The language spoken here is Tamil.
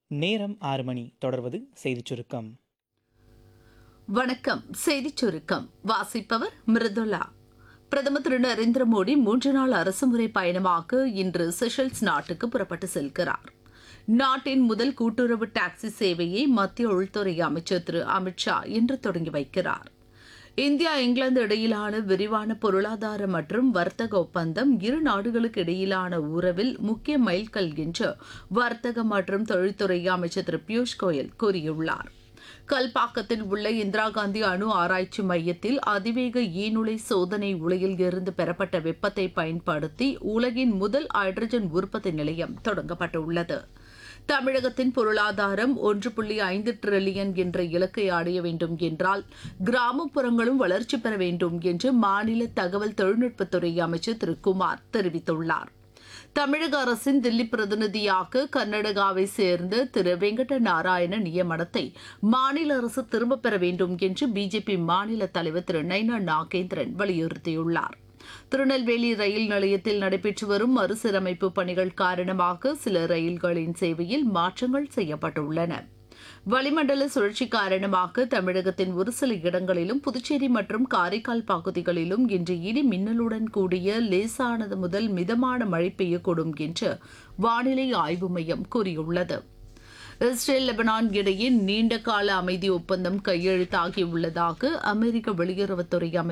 நேரம் ஆறு மணி தொடர்வது செய்திச் சுருக்கம் வணக்கம் செய்திச் சுருக்கம் வாசிப்பவர் மிருதுளா பிரதமர் திரு நரேந்திர மோடி மூன்று நாள் அரசுமுறை பயணமாக இன்று செஷல்ஸ் நாட்டுக்கு புறப்பட்டு செல்கிறார் நாட்டின் முதல் கூட்டுறவு டாக்ஸி சேவையை மத்திய உள்துறை அமைச்சர் திரு அமித்ஷா இன்று தொடங்கி வைக்கிறார் இந்தியா இங்கிலாந்து இடையிலான விரிவான பொருளாதார மற்றும் வர்த்தக ஒப்பந்தம் இரு நாடுகளுக்கு இடையிலான உறவில் முக்கிய மைல்கல் என்று வர்த்தக மற்றும் தொழில்துறை அமைச்சர் திரு பியூஷ் கோயல் கூறியுள்ளார் கல்பாக்கத்தில் உள்ள இந்திரா காந்தி அணு ஆராய்ச்சி மையத்தில் அதிவேக ஈநுழை சோதனை உலையில் இருந்து பெறப்பட்ட வெப்பத்தை பயன்படுத்தி உலகின் முதல் ஹைட்ரஜன் உற்பத்தி நிலையம் தொடங்கப்பட்டுள்ளது தமிழகத்தின் பொருளாதாரம் ஒன்று புள்ளி ஐந்து டிரில்லியன் என்ற இலக்கை அடைய வேண்டும் என்றால் கிராமப்புறங்களும் வளர்ச்சி பெற வேண்டும் என்று மாநில தகவல் தொழில்நுட்பத்துறை அமைச்சர் திரு குமார் தெரிவித்துள்ளார் தமிழக அரசின் தில்லி பிரதிநிதியாக கர்நாடகாவை சேர்ந்த திரு வெங்கட நாராயண நியமனத்தை மாநில அரசு திரும்பப் பெற வேண்டும் என்று பிஜேபி மாநில தலைவர் திரு நைனா நாகேந்திரன் வலியுறுத்தியுள்ளார் திருநெல்வேலி ரயில் நிலையத்தில் நடைபெற்று வரும் மறுசீரமைப்பு பணிகள் காரணமாக சில ரயில்களின் சேவையில் மாற்றங்கள் செய்யப்பட்டுள்ளன வளிமண்டல சுழற்சி காரணமாக தமிழகத்தின் ஒரு சில இடங்களிலும் புதுச்சேரி மற்றும் காரைக்கால் பகுதிகளிலும் இன்று இடி மின்னலுடன் கூடிய லேசானது முதல் மிதமான மழை பெய்யக்கூடும் என்று வானிலை ஆய்வு மையம் கூறியுள்ளது இஸ்ரேல் லெபனான் இடையே நீண்ட கால அமைதி ஒப்பந்தம் கையெழுத்தாகியுள்ளதாக அமெரிக்க வெளியுறவுத்துறை அமைச்சர்